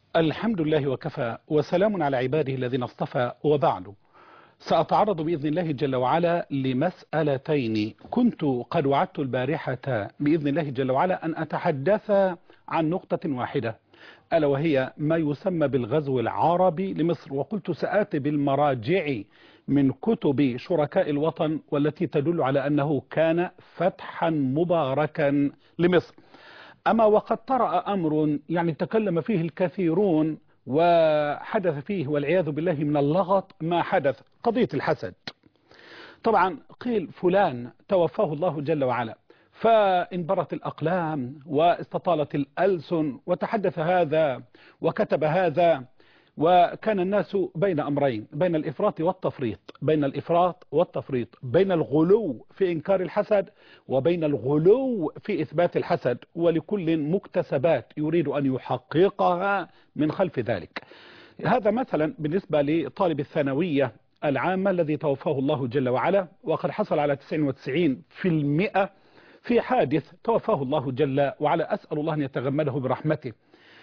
الحمد لله وكفى وسلام على عباده الذين اصطفى وبعد سأتعرض بإذن الله جل وعلا لمسألتين كنت قد وعدت البارحة بإذن الله جل وعلا أن أتحدث عن نقطة واحدة ألا وهي ما يسمى بالغزو العربي لمصر وقلت سآتي بالمراجع من كتب شركاء الوطن والتي تدل على أنه كان فتحا مباركا لمصر أما وقد طرأ أمر يعني تكلم فيه الكثيرون وحدث فيه والعياذ بالله من اللغط ما حدث قضية الحسد طبعا قيل فلان توفاه الله جل وعلا فانبرت الأقلام واستطالت الألسن وتحدث هذا وكتب هذا وكان الناس بين أمرين بين الإفراط والتفريط بين الإفراط والتفريط بين الغلو في إنكار الحسد وبين الغلو في إثبات الحسد ولكل مكتسبات يريد أن يحققها من خلف ذلك هذا مثلا بالنسبة لطالب الثانوية العامة الذي توفاه الله جل وعلا وقد حصل على 99 في المئة في حادث توفاه الله جل وعلا أسأل الله أن يتغمده برحمته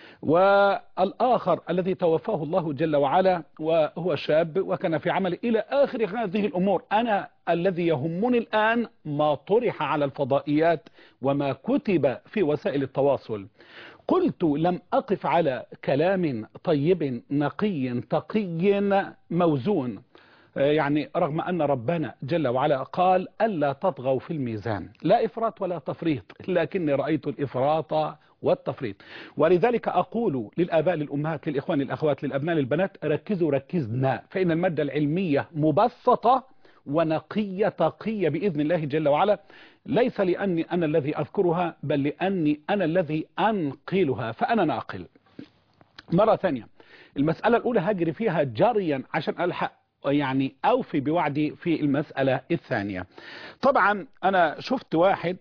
والآخر الذي توفاه الله جل وعلا وهو شاب وكان في عمل إلى آخر هذه الأمور أنا الذي يهمني الآن ما طرح على الفضائيات وما كتب في وسائل التواصل قلت لم أقف على كلام طيب نقي تقي موزون يعني رغم أن ربنا جل وعلا قال ألا تطغوا في الميزان لا إفراط ولا تفريط لكني رأيت الإفراط والتفريط ولذلك أقول للآباء للأمهات للإخوان للأخوات للأبناء للبنات ركزوا ركزنا فإن المادة العلمية مبسطة ونقية تقية بإذن الله جل وعلا ليس لأني أنا الذي أذكرها بل لأني أنا الذي أنقلها فأنا ناقل مرة ثانية المسألة الأولى هجري فيها جريا عشان ألحق يعني أوفي بوعدي في المسألة الثانية طبعا أنا شفت واحد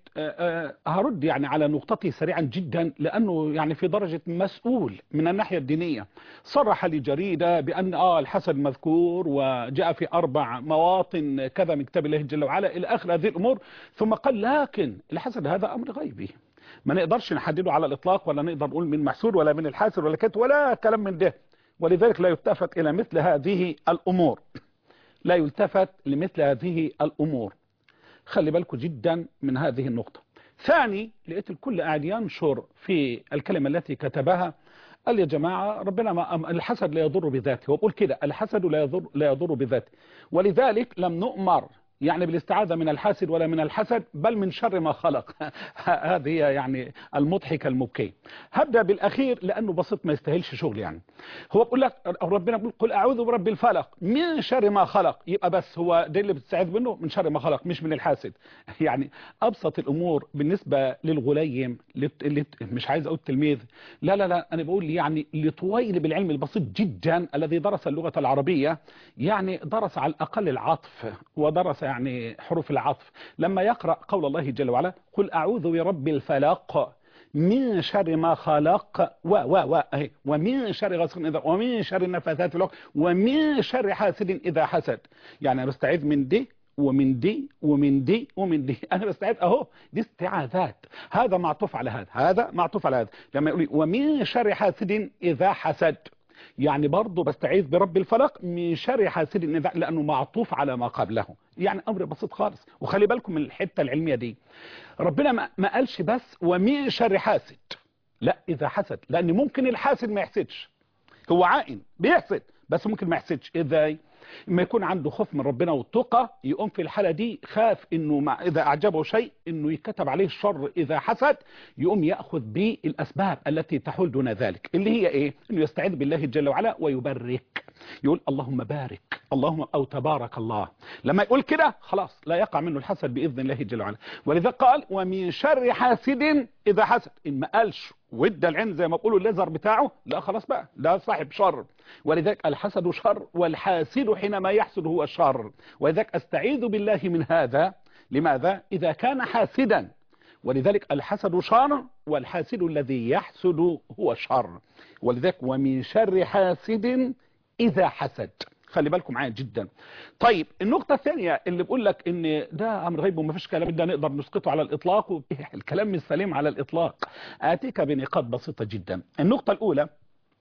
هرد يعني على نقطتي سريعا جدا لأنه يعني في درجة مسؤول من الناحية الدينية صرح لجريدة بأن آه الحسد مذكور وجاء في أربع مواطن كذا من كتاب الله جل وعلا إلى آخر هذه الأمور ثم قال لكن الحسد هذا أمر غيبي ما نقدرش نحدده على الإطلاق ولا نقدر نقول من محسود ولا من الحاسد ولا كت ولا كلام من ده ولذلك لا يلتفت إلى مثل هذه الأمور لا يلتفت لمثل هذه الأمور خلي بالكم جدا من هذه النقطة ثاني لقيت الكل قاعد ينشر في الكلمة التي كتبها قال يا جماعة ربنا ما الحسد لا يضر بذاته هو بقول كده الحسد لا يضر, لا يضر بذاته ولذلك لم نؤمر يعني بالاستعاذة من الحاسد ولا من الحسد بل من شر ما خلق هذه هي يعني المضحكة المبكية هبدأ بالأخير لأنه بسيط ما يستاهلش شغل يعني هو بقول لك ربنا بيقول قل أعوذ برب الفلق من شر ما خلق يبقى بس هو ده اللي بتستعيذ منه من شر ما خلق مش من الحاسد يعني أبسط الأمور بالنسبة للغليم لت... مش عايز أقول تلميذ لا لا لا أنا بقول يعني لطويل بالعلم البسيط جدا الذي درس اللغة العربية يعني درس على الأقل العطف ودرس يعني حروف العطف لما يقرأ قول الله جل وعلا قل أعوذ برب الفلق من شر ما خلق و و و اهي ومن شر غاسق إذا ومن شر النفاثات في العقد ومن شر حاسد إذا حسد يعني أنا بستعيذ من دي ومن دي ومن دي ومن دي أنا بستعيذ أهو دي استعاذات هذا معطوف على هذا هذا معطوف على هذا لما يقول ومن شر حاسد إذا حسد يعني برضه بستعيذ برب الفلق من شر حاسد إذا لأنه معطوف على ما قبله يعني أمر بسيط خالص وخلي بالكم من الحتة العلمية دي ربنا ما قالش بس ومن شر حاسد لا إذا حسد لأن ممكن الحاسد ما يحسدش هو عائن بيحسد بس ممكن ما يحسدش إزاي لما يكون عنده خوف من ربنا والتقى يقوم في الحالة دي خاف انه مع اذا اعجبه شيء انه يكتب عليه الشر اذا حسد يقوم يأخذ بالاسباب التي تحول دون ذلك اللي هي ايه انه يستعيذ بالله جل وعلا ويبرك يقول اللهم بارك اللهم او تبارك الله لما يقول كده خلاص لا يقع منه الحسد باذن الله جل وعلا ولذا قال ومن شر حاسد اذا حسد ان ما قالش وادى العين زي ما بيقولوا الليزر بتاعه لا خلاص بقى ده صاحب شر ولذلك الحسد شر والحاسد حينما يحسد هو شر ولذلك استعيذ بالله من هذا لماذا اذا كان حاسدا ولذلك الحسد شر والحاسد الذي يحسد هو شر ولذلك ومن شر حاسد إذا حسد خلي بالكم معايا جدا طيب النقطة الثانية اللي بقول لك ان ده امر غيب وما فيش كلام ده نقدر نسقطه على الاطلاق الكلام مش سليم على الاطلاق اتيك بنقاط بسيطة جدا النقطة الاولى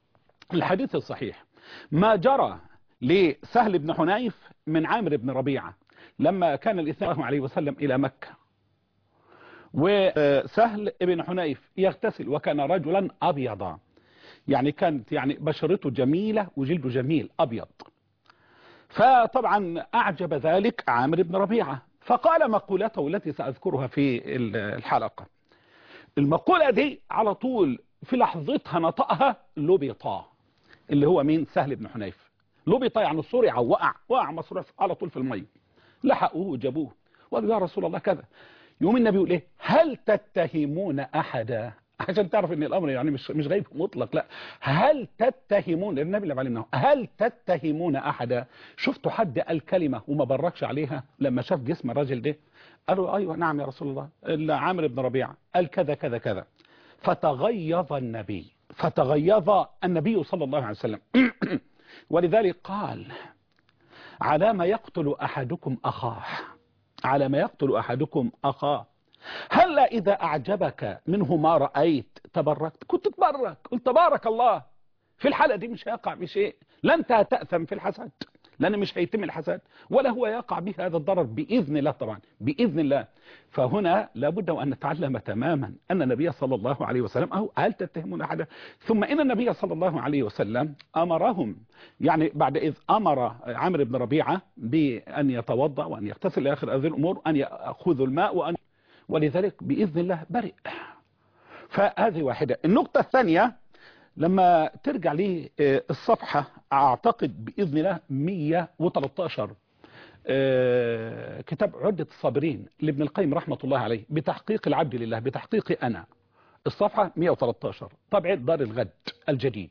الحديث الصحيح ما جرى لسهل بن حنيف من عامر بن ربيعة لما كان الاثنين عليه وسلم إلى مكة وسهل بن حنيف يغتسل وكان رجلا أبيضا يعني كانت يعني بشرته جميلة وجلده جميل أبيض فطبعا أعجب ذلك عامر بن ربيعة فقال مقولته التي سأذكرها في الحلقة المقولة دي على طول في لحظتها نطقها لبطا اللي هو مين سهل بن حنيف لبطا يعني صرع وقع وقع مصروف على طول في المية لحقوه وجابوه وقالوا يا رسول الله كذا يوم النبي يقول ايه هل تتهمون احدا عشان تعرف ان الامر يعني مش مش غيب مطلق لا هل تتهمون النبي اللي علمنا هل تتهمون احدا شفتوا حد قال كلمه وما بركش عليها لما شاف جسم الراجل ده قالوا ايوه نعم يا رسول الله عامر بن ربيعه قال كذا كذا كذا فتغيظ النبي فتغيظ النبي صلى الله عليه وسلم ولذلك قال على ما يقتل احدكم اخاه على ما يقتل احدكم اخاه هل إذا أعجبك منه ما رأيت تبركت كنت تبرك قلت تبارك الله في الحالة دي مش هيقع بشيء لا أنت هتأثم في الحسد لأن مش هيتم الحسد ولا هو يقع به هذا الضرر بإذن الله طبعا بإذن الله فهنا لابد أن نتعلم تماما أن النبي صلى الله عليه وسلم أو هل تتهمون أحدا ثم إن النبي صلى الله عليه وسلم أمرهم يعني بعد إذ أمر عامر بن ربيعة بأن يتوضأ وأن يغتسل لآخر هذه الأمور أن يأخذوا الماء وأن ولذلك بإذن الله برئ فهذه واحدة النقطة الثانية لما ترجع لي الصفحة أعتقد بإذن الله 113 كتاب عدة الصابرين لابن القيم رحمة الله عليه بتحقيق العبد لله بتحقيق أنا الصفحة 113 طبعة دار الغد الجديد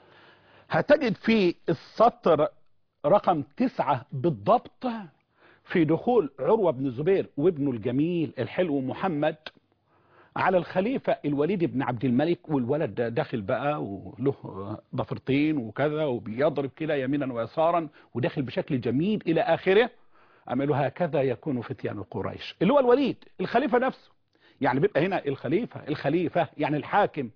هتجد في السطر رقم تسعة بالضبط في دخول عروة بن الزبير وابنه الجميل الحلو محمد على الخليفة الوليد بن عبد الملك والولد ده داخل بقى وله ضفرتين وكذا وبيضرب كده يمينا ويسارا وداخل بشكل جميل إلى آخره عملوا هكذا يكون فتيان قريش اللي هو الوليد الخليفة نفسه يعني بيبقى هنا الخليفة الخليفة يعني الحاكم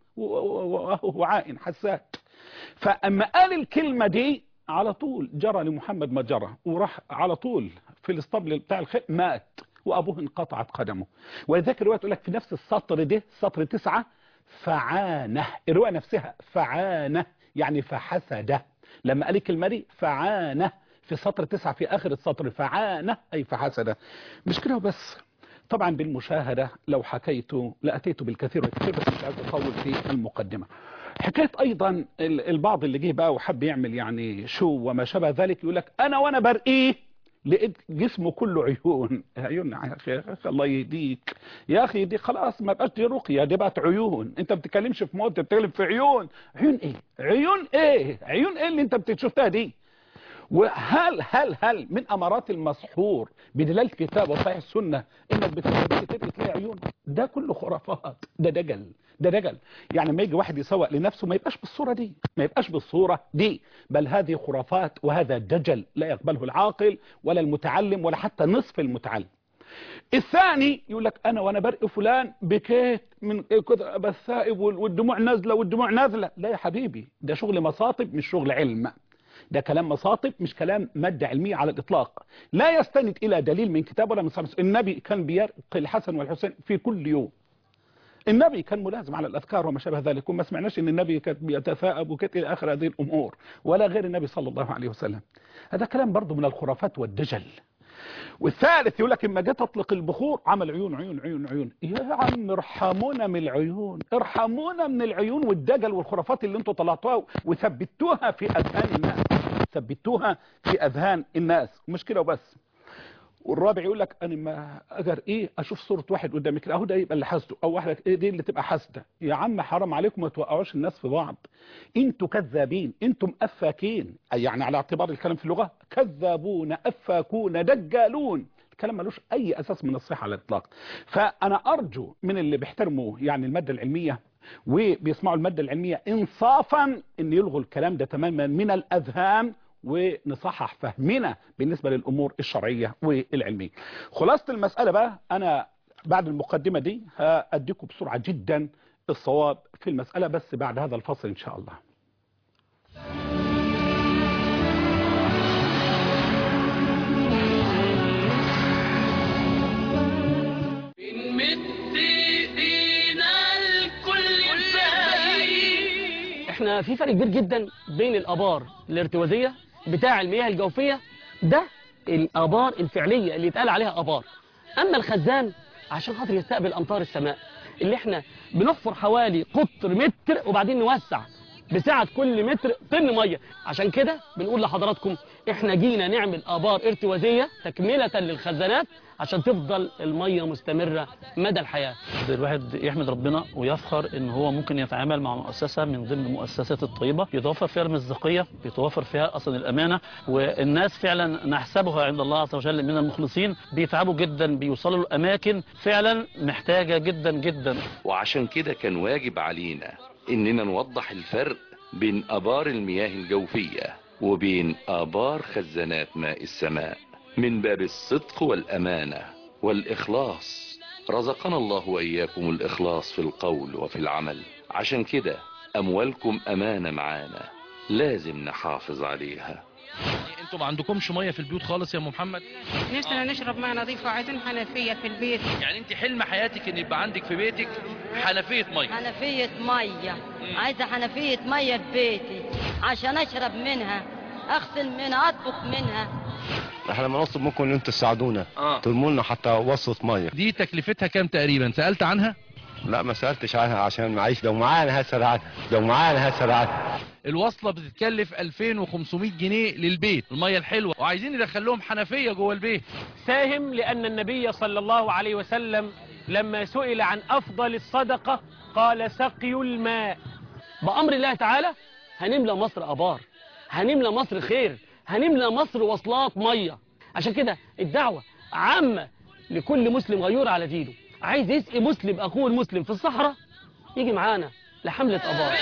وهو عائن حسات فأما قال الكلمة دي على طول جرى لمحمد ما جرى وراح على طول في الاسطبل بتاع الخير مات وابوه انقطعت قدمه ولذلك الروايه تقول لك في نفس السطر ده سطر تسعة فعانه الروايه نفسها فعانه يعني فحسده لما قال الكلمه دي فعانه في سطر تسعة في اخر السطر فعانه اي فحسده مش كده وبس طبعا بالمشاهدة لو حكيت لأتيت بالكثير والكثير بس مش عايز أطول في المقدمة حكاية أيضا البعض اللي جه بقى وحب يعمل يعني شو وما شابه ذلك يقول لك أنا وأنا برقيه لقيت جسمه كله عيون عيون يا أخي الله يهديك يا أخي دي خلاص ما بقاش دي رقية دي بقت عيون أنت بتتكلمش في موت بتتكلم في عيون عيون إيه عيون إيه عيون إيه اللي أنت بتشوفها دي وهل هل هل من امارات المسحور بدلالة كتاب وصحيح السنة انك بتلاقي تلاقي عيون ده كله خرافات ده دجل ده دجل يعني ما يجي واحد يسوق لنفسه ما يبقاش بالصورة دي ما يبقاش بالصورة دي بل هذه خرافات وهذا دجل لا يقبله العاقل ولا المتعلم ولا حتى نصف المتعلم الثاني يقول لك انا وانا برقي فلان بكيت من كده بثائب والدموع نازله والدموع نازله لا يا حبيبي ده شغل مصاطب مش شغل علم ده كلام مصاطب مش كلام مادة علمية على الإطلاق لا يستند إلى دليل من كتاب ولا من صحيح النبي كان بيرقي الحسن والحسين في كل يوم النبي كان ملازم على الأذكار وما شابه ذلك وما سمعناش أن النبي كان بيتثاءب وكت إلى آخر هذه الأمور ولا غير النبي صلى الله عليه وسلم هذا كلام برضه من الخرافات والدجل والثالث يقول لك اما جت اطلق البخور عمل عيون عيون عيون عيون يا عم ارحمونا من العيون ارحمونا من العيون والدجل والخرافات اللي انتوا طلعتوها وثبتوها في اذهان الناس ثبتوها في اذهان الناس مش كده وبس والرابع يقول لك انا ما اجر ايه اشوف صوره واحد قدامي كده اهو ده يبقى اللي حاسده او واحده ايه دي اللي تبقى حاسده يا عم حرام عليكم ما توقعوش الناس في بعض انتوا كذابين انتم افاكين أي يعني على اعتبار الكلام في اللغه كذابون افاكون دجالون الكلام ملوش اي اساس من الصحه على الاطلاق فانا ارجو من اللي بيحترموا يعني الماده العلميه وبيسمعوا الماده العلميه انصافا ان يلغوا الكلام ده تماما من الاذهان ونصحح فهمنا بالنسبة للأمور الشرعية والعلمية خلاصة المسألة بقى أنا بعد المقدمة دي هأديكم بسرعة جدا الصواب في المسألة بس بعد هذا الفصل إن شاء الله احنا في فرق كبير جدا بين الابار الارتوازيه بتاع المياه الجوفيه ده الابار الفعليه اللي يتقال عليها ابار اما الخزان عشان خاطر يستقبل امطار السماء اللي احنا بنحفر حوالي قطر متر وبعدين نوسع بسعة كل متر طن ميه عشان كده بنقول لحضراتكم احنا جينا نعمل ابار ارتوازيه تكمله للخزانات عشان تفضل الميه مستمره مدى الحياه الواحد يحمد ربنا ويفخر ان هو ممكن يتعامل مع مؤسسه من ضمن المؤسسات الطيبه يتوفر فيها المصداقيه يتوفر فيها اصلا الامانه والناس فعلا نحسبها عند الله عز وجل من المخلصين بيتعبوا جدا بيوصلوا لاماكن فعلا محتاجه جدا جدا وعشان كده كان واجب علينا اننا نوضح الفرق بين ابار المياه الجوفية وبين ابار خزانات ماء السماء من باب الصدق والامانة والاخلاص رزقنا الله واياكم الاخلاص في القول وفي العمل عشان كده اموالكم امانة معانا لازم نحافظ عليها انتوا ما عندكمش ميه في البيوت خالص يا ام محمد نفسنا نشرب ماء نظيف وعايزين حنفية في البيت يعني انت حلم حياتك ان يبقى عندك في بيتك حنفيه ميه حنفية مية عايزة حنفية مية في بيتي عشان أشرب منها أغسل منها أطبخ منها احنا لما نطلب منكم ان انتوا تساعدونا اه ترموا لنا حتى وصلة ميه دي تكلفتها كام تقريبا سالت عنها لا ما سالتش عنها عشان معيش لو معانا هسال عنها لو معانا هسال عنها الوصله بتتكلف 2500 جنيه للبيت الميه الحلوه وعايزين ندخل لهم حنفيه جوه البيت ساهم لأن النبي صلى الله عليه وسلم لما سئل عن أفضل الصدقة قال سقي الماء بامر الله تعالى هنملى مصر ابار هنملى مصر خير هنملى مصر وصلات ميه عشان كده الدعوه عامه لكل مسلم غيور على دينه عايز يسقي مسلم اخوه المسلم في الصحراء يجي معانا لحمله ابار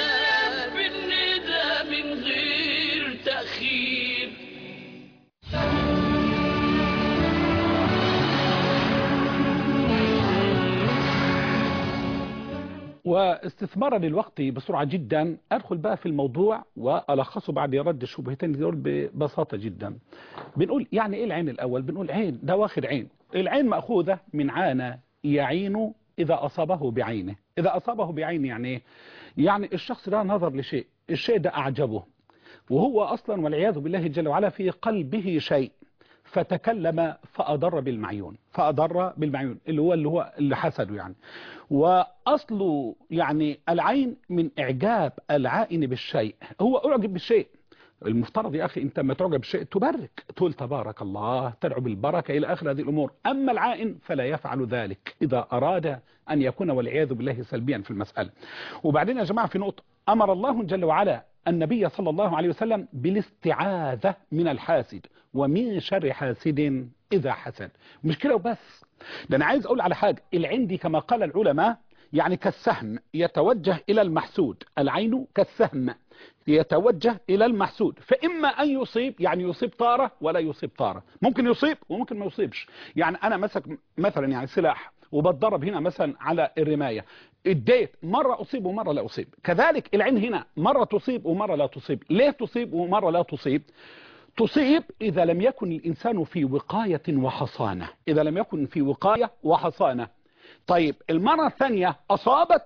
بالندى من غير تأخير واستثمارا للوقت بسرعة جدا أدخل بقى في الموضوع وألخصه بعد رد الشبهتين دول ببساطة جدا بنقول يعني إيه العين الأول بنقول عين ده واخد عين العين مأخوذة من عانى يعين إذا أصابه بعينه إذا أصابه بعين يعني إيه يعني الشخص ده نظر لشيء الشيء ده أعجبه وهو أصلا والعياذ بالله جل وعلا في قلبه شيء فتكلم فأضر بالمعيون فأضر بالمعيون اللي هو اللي هو اللي حسده يعني وأصل يعني العين من إعجاب العائن بالشيء هو أعجب بالشيء المفترض يا أخي أنت لما تعجب بالشيء تبارك تقول تبارك الله تدعو بالبركة إلى آخر هذه الأمور أما العائن فلا يفعل ذلك إذا أراد أن يكون والعياذ بالله سلبيا في المسألة وبعدين يا جماعة في نقطة أمر الله جل وعلا النبي صلى الله عليه وسلم بالاستعاذة من الحاسد ومن شر حاسد إذا حسد مش كده وبس ده أنا عايز أقول على حاجة العين دي كما قال العلماء يعني كالسهم يتوجه إلى المحسود العين كالسهم يتوجه إلى المحسود فإما أن يصيب يعني يصيب طارة ولا يصيب طارة ممكن يصيب وممكن ما يصيبش يعني أنا مسك مثلا يعني سلاح وبتدرب هنا مثلا على الرماية اديت مرة أصيب ومرة لا أصيب كذلك العين هنا مرة تصيب ومرة لا تصيب ليه تصيب ومرة لا تصيب تصيب إذا لم يكن الإنسان في وقاية وحصانة إذا لم يكن في وقاية وحصانة طيب المرة الثانية أصابت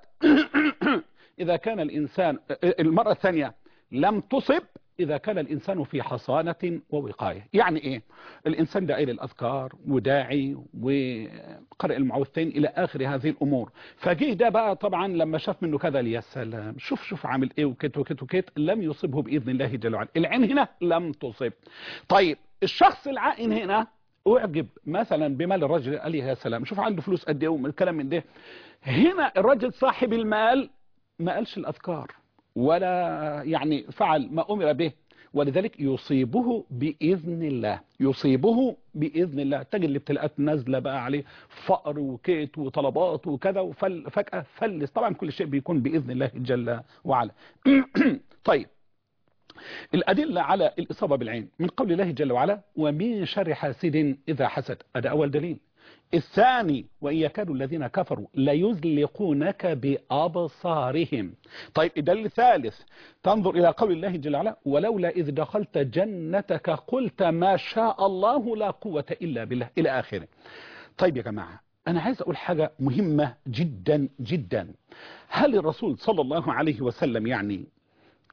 إذا كان الإنسان المرة الثانية لم تصب إذا كان الإنسان في حصانة ووقاية يعني إيه الإنسان داعي للأذكار وداعي وقرأ المعوذتين إلى آخر هذه الأمور فجيه ده بقى طبعا لما شاف منه كذا يا سلام شوف شوف عامل إيه وكت وكت وكت لم يصبه بإذن الله جل وعلا العين هنا لم تصب طيب الشخص العائن هنا أعجب مثلا بمال الرجل قال لي يا سلام شوف عنده فلوس قد إيه والكلام من ده هنا الرجل صاحب المال ما قالش الأذكار ولا يعني فعل ما أمر به ولذلك يصيبه بإذن الله يصيبه بإذن الله تجد الابتلاءات نازلة بقى عليه فقر وكيت وطلبات وكذا وفجأة فلس طبعا كل شيء بيكون بإذن الله جل وعلا طيب الأدلة على الإصابة بالعين من قول الله جل وعلا ومن شر حاسد إذا حسد هذا أول دليل الثاني وإن يكاد الذين كفروا ليزلقونك بأبصارهم طيب الدليل الثالث تنظر إلى قول الله جل وعلا ولولا إذ دخلت جنتك قلت ما شاء الله لا قوة إلا بالله إلى آخره طيب يا جماعة أنا عايز أقول حاجة مهمة جدا جدا هل الرسول صلى الله عليه وسلم يعني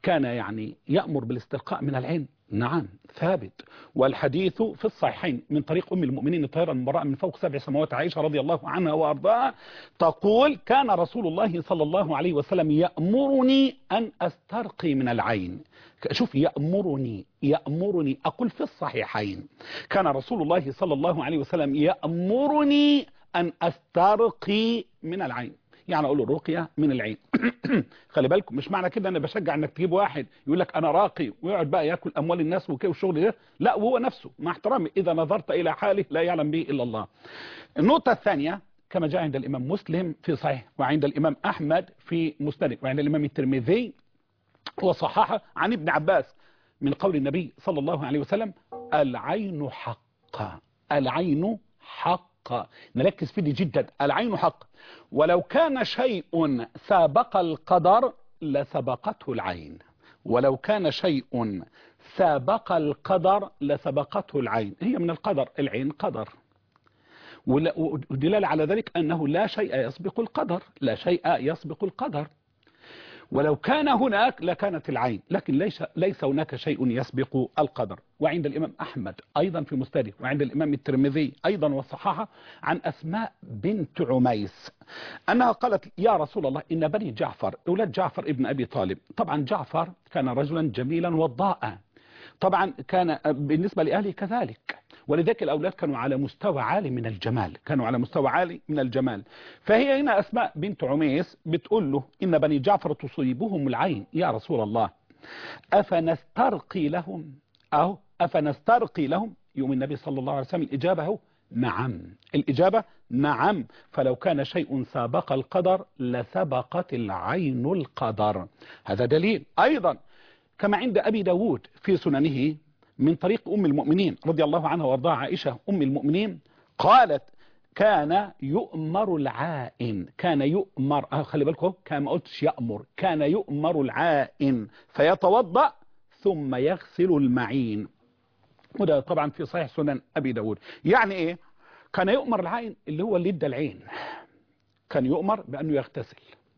كان يعني يأمر بالاستلقاء من العين نعم ثابت والحديث في الصحيحين من طريق أم المؤمنين الطاهرة المبرأة من فوق سبع سماوات عائشة رضي الله عنها وأرضاها تقول كان رسول الله صلى الله عليه وسلم يأمرني أن أسترقي من العين شوف يأمرني يأمرني أقول في الصحيحين كان رسول الله صلى الله عليه وسلم يأمرني أن أسترقي من العين يعني اقول له رقيه من العين خلي بالكم مش معنى كده انا بشجع انك تجيب واحد يقول لك انا راقي ويقعد بقى ياكل اموال الناس وكده والشغل ده لا وهو نفسه مع احترامي اذا نظرت الى حاله لا يعلم به الا الله النقطه الثانيه كما جاء عند الامام مسلم في صحيح وعند الامام احمد في مسند وعند الامام الترمذي وصححه عن ابن عباس من قول النبي صلى الله عليه وسلم العين حق العين حق نركز فيه دي جدا العين حق ولو كان شيء سابق القدر لسبقته العين ولو كان شيء سابق القدر لسبقته العين هي من القدر العين قدر ولا- ودلالة على ذلك أنه لا شيء يسبق القدر لا شيء يسبق القدر ولو كان هناك لكانت العين لكن ليس ليس هناك شيء يسبق القدر وعند الإمام أحمد أيضا في مسنده وعند الإمام الترمذي أيضا والصحاحة عن أسماء بنت عميس أنها قالت يا رسول الله إن بني جعفر أولاد جعفر ابن أبي طالب طبعا جعفر كان رجلا جميلا وضاء طبعا كان بالنسبة لأهله كذلك ولذلك الأولاد كانوا على مستوى عالي من الجمال كانوا على مستوى عالي من الجمال فهي هنا أسماء بنت عميس بتقول له إن بني جعفر تصيبهم العين يا رسول الله أفنسترقي لهم أو أفنسترقي لهم يوم النبي صلى الله عليه وسلم الإجابة هو نعم الإجابة نعم فلو كان شيء سابق القدر لسبقت العين القدر هذا دليل أيضا كما عند أبي داود في سننه من طريق أم المؤمنين رضي الله عنها وارضاها عائشة أم المؤمنين قالت كان يؤمر العائن كان يؤمر آه خلي بالكم كان ما قلتش يأمر كان يؤمر العائن فيتوضأ ثم يغسل المعين وده طبعا في صحيح سنن أبي داود يعني إيه كان يؤمر العائن اللي هو اللي ادى العين كان يؤمر بأنه يغتسل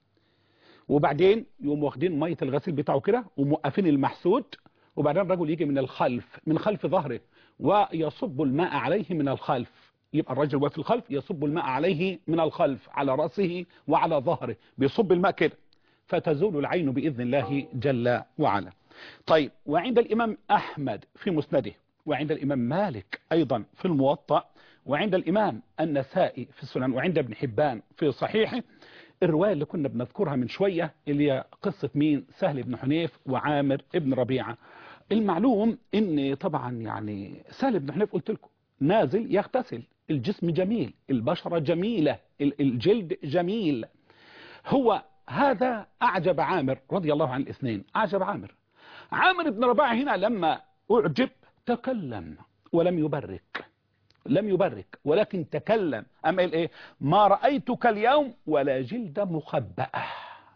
وبعدين يقوم واخدين ميه الغسيل بتاعه كده وموقفين المحسود وبعدين الرجل يجي من الخلف من خلف ظهره ويصب الماء عليه من الخلف يبقى الرجل واقف في الخلف يصب الماء عليه من الخلف على رأسه وعلى ظهره بيصب الماء كده فتزول العين بإذن الله جل وعلا طيب وعند الإمام أحمد في مسنده وعند الإمام مالك أيضا في الموطأ وعند الإمام النسائي في السنن وعند ابن حبان في صحيحه الرواية اللي كنا بنذكرها من شوية اللي هي قصة مين سهل بن حنيف وعامر ابن ربيعة المعلوم ان طبعا يعني سهل بن حنيف قلت لكم نازل يغتسل الجسم جميل البشرة جميلة ال- الجلد جميل هو هذا أعجب عامر رضي الله عن الاثنين أعجب عامر عامر بن ربيعة هنا لما أعجب تكلم ولم يبرك لم يبرك ولكن تكلم أما قال إيه ما رأيتك اليوم ولا جلد مخبأة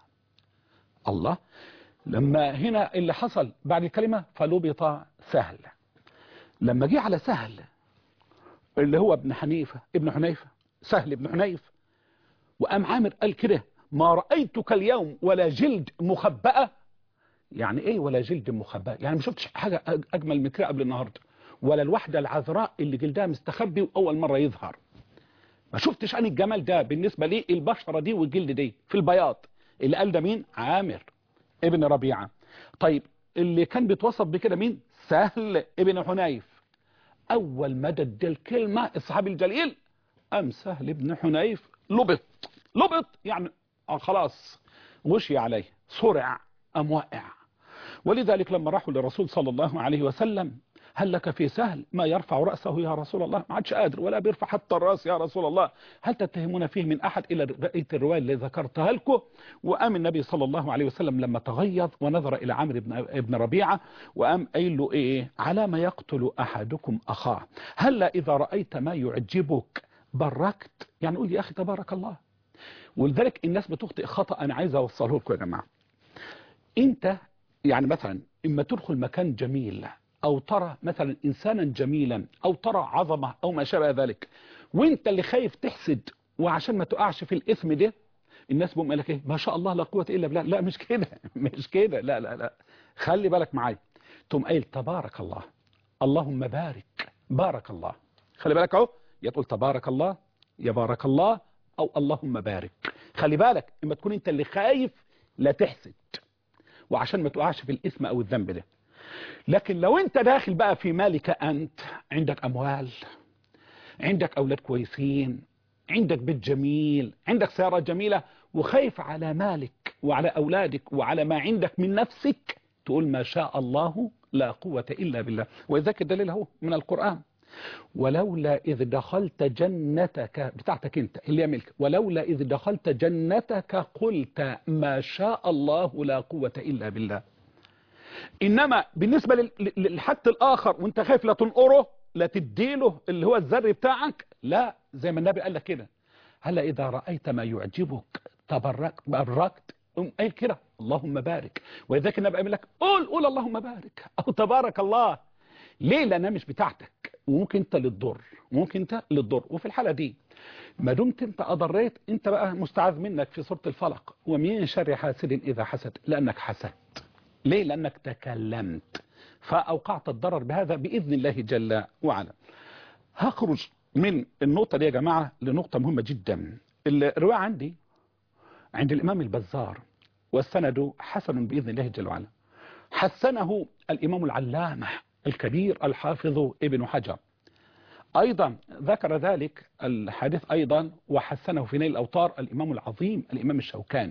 الله لما هنا اللي حصل بعد الكلمة فلبط سهل لما جه على سهل اللي هو ابن حنيفة ابن حنيفة سهل ابن حنيف وقام عامر قال كده ما رأيتك اليوم ولا جلد مخبأة يعني ايه ولا جلد مخبأة يعني ما شفتش حاجة أجمل من كده قبل النهاردة ولا الوحدة العذراء اللي جلدها مستخبي وأول مرة يظهر ما شفتش أنا الجمال ده بالنسبة لي البشرة دي والجلد دي في البياض اللي قال ده مين عامر ابن ربيعة طيب اللي كان بيتوصف بكده مين سهل ابن حنيف أول ما دد الكلمة الصحابي الجليل أم سهل ابن حنيف لبط لبط يعني آه خلاص غشي عليه صرع أم واقع ولذلك لما راحوا للرسول صلى الله عليه وسلم هل لك في سهل ما يرفع رأسه يا رسول الله ما عادش قادر ولا بيرفع حتى الرأس يا رسول الله هل تتهمون فيه من أحد إلى بقية الرواية اللي ذكرتها لكم وقام النبي صلى الله عليه وسلم لما تغيظ ونظر إلى عمرو بن ابن ربيعة وقام قايل له إيه على ما يقتل أحدكم أخاه هل إذا رأيت ما يعجبك بركت يعني قول يا أخي تبارك الله ولذلك الناس بتخطئ خطأ أنا عايز أوصله لكم يا جماعة أنت يعني مثلا إما تدخل مكان جميل أو ترى مثلا إنسانا جميلا أو ترى عظمة أو ما شابه ذلك وانت اللي خايف تحسد وعشان ما تقعش في الإثم ده الناس بقوم لك إيه ما شاء الله لا قوة إلا بالله لا مش كده مش كده لا لا لا خلي بالك معايا تقوم قايل تبارك الله اللهم بارك بارك الله خلي بالك اهو يا تقول تبارك الله يا بارك الله او اللهم بارك خلي بالك اما تكون انت اللي خايف لا تحسد وعشان ما تقعش في الاثم او الذنب ده لكن لو انت داخل بقى في مالك انت عندك اموال عندك اولاد كويسين عندك بيت جميل عندك سيارة جميلة وخايف على مالك وعلى اولادك وعلى ما عندك من نفسك تقول ما شاء الله لا قوة الا بالله وذاك الدليل هو من القرآن ولولا إذ دخلت جنتك بتاعتك انت اللي هي ملك ولولا إذ دخلت جنتك قلت ما شاء الله لا قوة إلا بالله إنما بالنسبة لل- للحد الآخر وانت خايف لا تنقره لا تديله اللي هو الذر بتاعك لا زي ما النبي قال لك كده هلا إذا رأيت ما يعجبك تبركت باركت قوم قايل كده اللهم بارك ولذلك النبي قال لك قول قول اللهم بارك أو تبارك الله ليه لأنها مش بتاعتك وممكن انت للضر ممكن انت للضر وفي الحالة دي ما دمت انت اضريت انت بقى مستعاذ منك في سورة الفلق ومن شر حاسد اذا حسد لانك حسدت ليه لانك تكلمت فاوقعت الضرر بهذا باذن الله جل وعلا هخرج من النقطة دي يا جماعة لنقطة مهمة جدا الرواية عندي عند الامام البزار والسند حسن باذن الله جل وعلا حسنه الامام العلامة الكبير الحافظ ابن حجر أيضا ذكر ذلك الحديث أيضا وحسنه في نيل الأوطار الإمام العظيم الإمام الشوكاني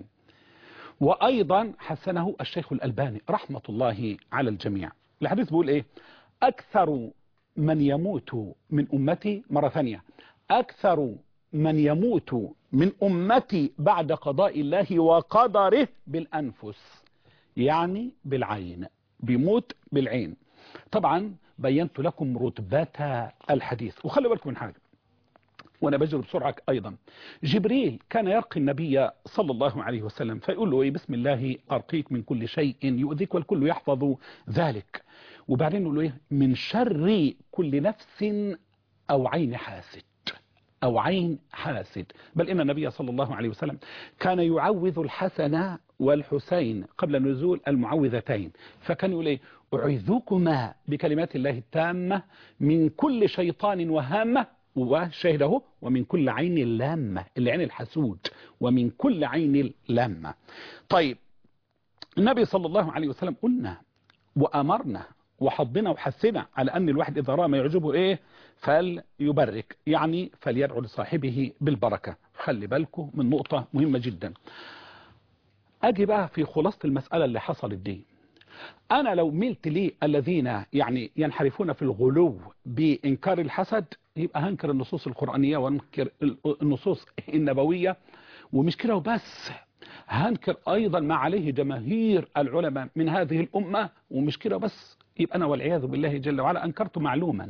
وأيضا حسنه الشيخ الألباني رحمة الله على الجميع الحديث بيقول إيه أكثر من يموت من أمتي مرة ثانية أكثر من يموت من أمتي بعد قضاء الله وقدره بالأنفس يعني بالعين بيموت بالعين طبعا بينت لكم رتبة الحديث وخلي بالكم من حاجة وانا بجري بسرعة ايضا جبريل كان يرقي النبي صلى الله عليه وسلم فيقول له إيه بسم الله ارقيك من كل شيء يؤذيك والكل يحفظ ذلك وبعدين يقول له ايه من شر كل نفس او عين حاسد أو عين حاسد بل إن النبي صلى الله عليه وسلم كان يعوذ الحسن والحسين قبل نزول المعوذتين فكان يقول إيه أعيذكما بكلمات الله التامة من كل شيطان وهامة وشهده ومن كل عين لامة اللي عين الحسود ومن كل عين لامة طيب النبي صلى الله عليه وسلم قلنا وأمرنا وحضنا وحثنا على أن الواحد إذا رأى ما يعجبه إيه فليبرك يعني فليدعو لصاحبه بالبركة خلي بالكم من نقطة مهمة جدا أجي بقى في خلاصة المسألة اللي حصلت دي أنا لو ملت لي الذين يعني ينحرفون في الغلو بإنكار الحسد يبقى هنكر النصوص القرآنية وانكر النصوص النبوية ومش كده وبس هنكر أيضا ما عليه جماهير العلماء من هذه الأمة ومش كده بس يبقى أنا والعياذ بالله جل وعلا أنكرت معلوما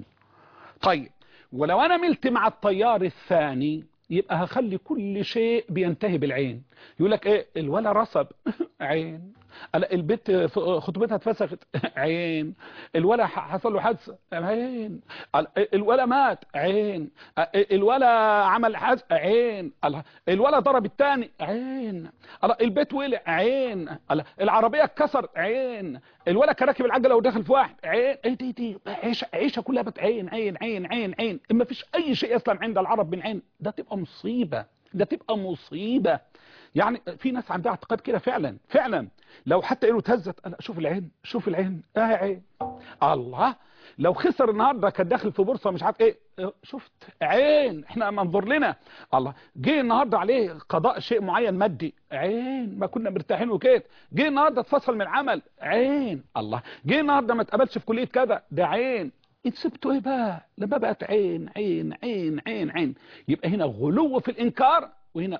طيب ولو أنا ملت مع الطيار الثاني يبقى هخلي كل شيء بينتهي بالعين يقول لك ايه الولا رصب عين البت خطوبتها اتفسخت عين الولا حصل له حادثه عين الولا مات عين الولا عمل حادثه عين الولا ضرب الثاني عين البيت ولع عين العربيه اتكسر عين الولا كان راكب العجله وداخل في واحد عين ايه دي دي عيشه عيشه كلها بت عين عين عين عين عين ما فيش اي شيء يسلم عند العرب من عين ده تبقى مصيبه ده تبقى مصيبه يعني في ناس عندها اعتقاد كده فعلا فعلا لو حتى قالوا اتهزت انا شوف العين شوف العين اه عين الله لو خسر النهارده كان داخل في بورصه مش عارف ايه شفت عين احنا منظر لنا الله جه النهارده عليه قضاء شيء معين مادي عين ما كنا مرتاحين وكده جه النهارده اتفصل من العمل عين الله جه النهارده ما اتقبلش في كليه كذا ده عين انت سبتوا ايه بقى لما بقت عين عين عين عين عين يبقى هنا غلو في الانكار وهنا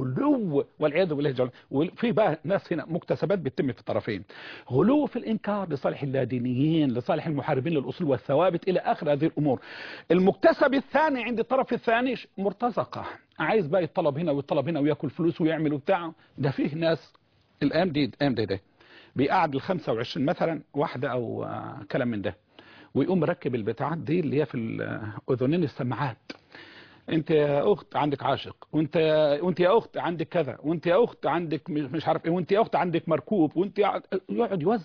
غلو والعياذ بالله جل وفي بقى ناس هنا مكتسبات بتتم في الطرفين غلو في الانكار لصالح اللادينيين لصالح المحاربين للاصول والثوابت الى اخر هذه الامور المكتسب الثاني عند الطرف الثاني مرتزقه عايز بقى يطلب هنا ويطلب هنا وياكل فلوس ويعمل وبتاع ده فيه ناس الايام دي الايام دي ده بيقعد ال 25 مثلا واحده او كلام من ده ويقوم مركب البتاعات دي اللي هي في الاذنين السماعات انت يا اخت عندك عاشق وانت وانت يا اخت عندك كذا وانت يا اخت عندك مش عارف ايه وانت يا اخت عندك مركوب وانت يقعد يوزع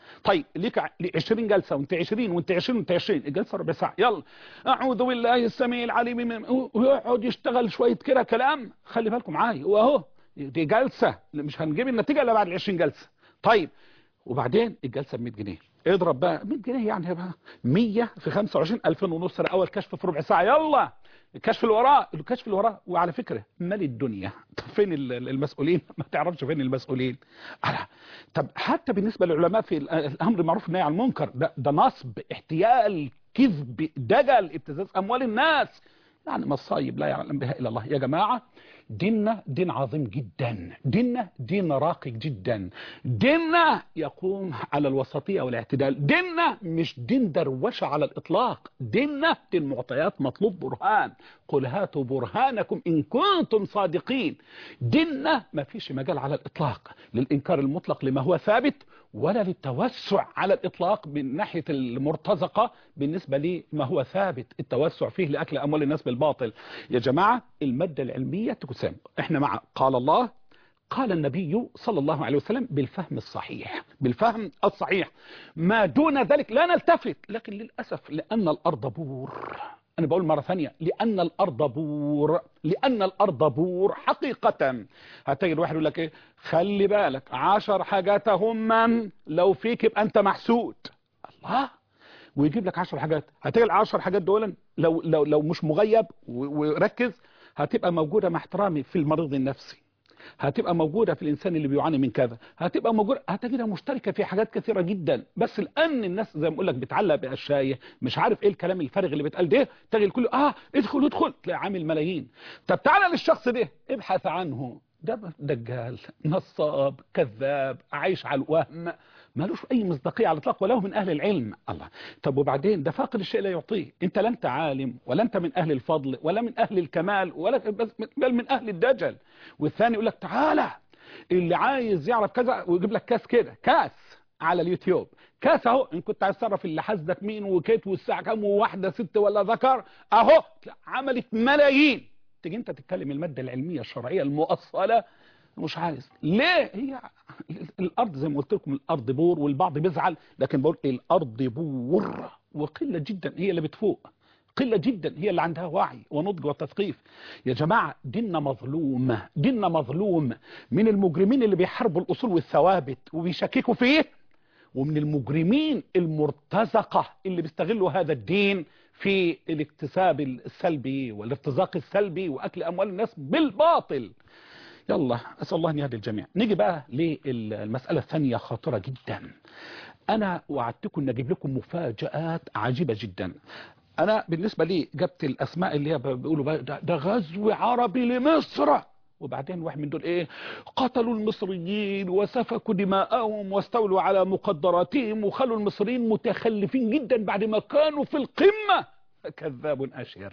طيب ليك ع- 20 جلسه وانت 20 وانت 20 وانت 20 الجلسه ربع ساعه يلا اعوذ بالله السميع العليم من ويقعد يشتغل شويه كده كلام خلي بالكم معايا واهو دي جلسه مش هنجيب النتيجه الا بعد ال 20 جلسه طيب وبعدين الجلسه ب 100 جنيه اضرب بقى 100 جنيه يعني بقى 100 في 25 2000 ونص اول كشف في ربع ساعه يلا الكشف اللي وراه الكشف اللي وراه وعلى فكره مال الدنيا طب فين ال- ال- المسؤولين ما تعرفش فين المسؤولين ألا. طب حتى بالنسبه للعلماء في ال- الامر المعروف والنهي عن المنكر ده, ده نصب احتيال كذب دجل ابتزاز اموال الناس يعني مصايب لا يعلم بها الا الله يا جماعه ديننا دين عظيم جدا ديننا دين راقي جدا ديننا يقوم على الوسطية والاعتدال ديننا مش دين دروشة على الإطلاق ديننا دين معطيات مطلوب برهان قل هاتوا برهانكم إن كنتم صادقين ديننا ما فيش مجال على الإطلاق للإنكار المطلق لما هو ثابت ولا للتوسع على الإطلاق من ناحية المرتزقة بالنسبة لما هو ثابت التوسع فيه لأكل أموال الناس بالباطل يا جماعة المادة العلمية تقسم احنا مع قال الله قال النبي صلى الله عليه وسلم بالفهم الصحيح بالفهم الصحيح ما دون ذلك لا نلتفت لكن للأسف لأن الأرض بور أنا بقول مرة ثانية لأن الأرض بور لأن الأرض بور حقيقة هتجي الواحد يقول لك إيه خلي بالك عشر حاجات هم لو فيك يبقى أنت محسود الله ويجيب لك 10 حاجات هتيجي ال 10 حاجات دول لو لو لو مش مغيب و- وركز هتبقى موجوده مع احترامي في المريض النفسي هتبقى موجوده في الانسان اللي بيعاني من كذا هتبقى موجوده هتجدها مشتركه في حاجات كثيره جدا بس الان الناس زي ما بقول لك بتعلق باشياء مش عارف ايه الكلام الفارغ اللي بيتقال ده تجي الكل اه ادخل ادخل تلاقي عامل ملايين طب تعالى للشخص ده ابحث عنه ده دجال نصاب كذاب عايش على الوهم مالوش اي مصداقيه على الاطلاق ولا هو من اهل العلم الله طب وبعدين ده فاقد الشيء لا يعطيه انت لا انت عالم ولا انت من اهل الفضل ولا من اهل الكمال ولا بس بل من اهل الدجل والثاني يقول لك تعالى اللي عايز يعرف كذا ويجيب لك كاس كده كاس على اليوتيوب كاس اهو ان كنت عايز تعرف اللي حاسدك مين وكيت والساعه كام وواحده ست ولا ذكر اهو عملت ملايين تيجي انت تتكلم الماده العلميه الشرعيه المؤصله مش عايز ليه هي الارض زي ما قلت لكم الارض بور والبعض بيزعل لكن بقول الارض بور وقله جدا هي اللي بتفوق قله جدا هي اللي عندها وعي ونضج وتثقيف يا جماعه ديننا مظلوم ديننا مظلوم من المجرمين اللي بيحاربوا الاصول والثوابت وبيشككوا فيه ومن المجرمين المرتزقه اللي بيستغلوا هذا الدين في الاكتساب السلبي والارتزاق السلبي واكل اموال الناس بالباطل يلا اسال الله ان يهدي الجميع نيجي بقى للمساله الثانيه خطيره جدا انا وعدتكم ان اجيب لكم مفاجات عجيبه جدا انا بالنسبه لي جبت الاسماء اللي هي بيقولوا بقى ده, ده غزو عربي لمصر وبعدين واحد من دول ايه قتلوا المصريين وسفكوا دماءهم واستولوا على مقدراتهم وخلوا المصريين متخلفين جدا بعد ما كانوا في القمه كذاب اشهر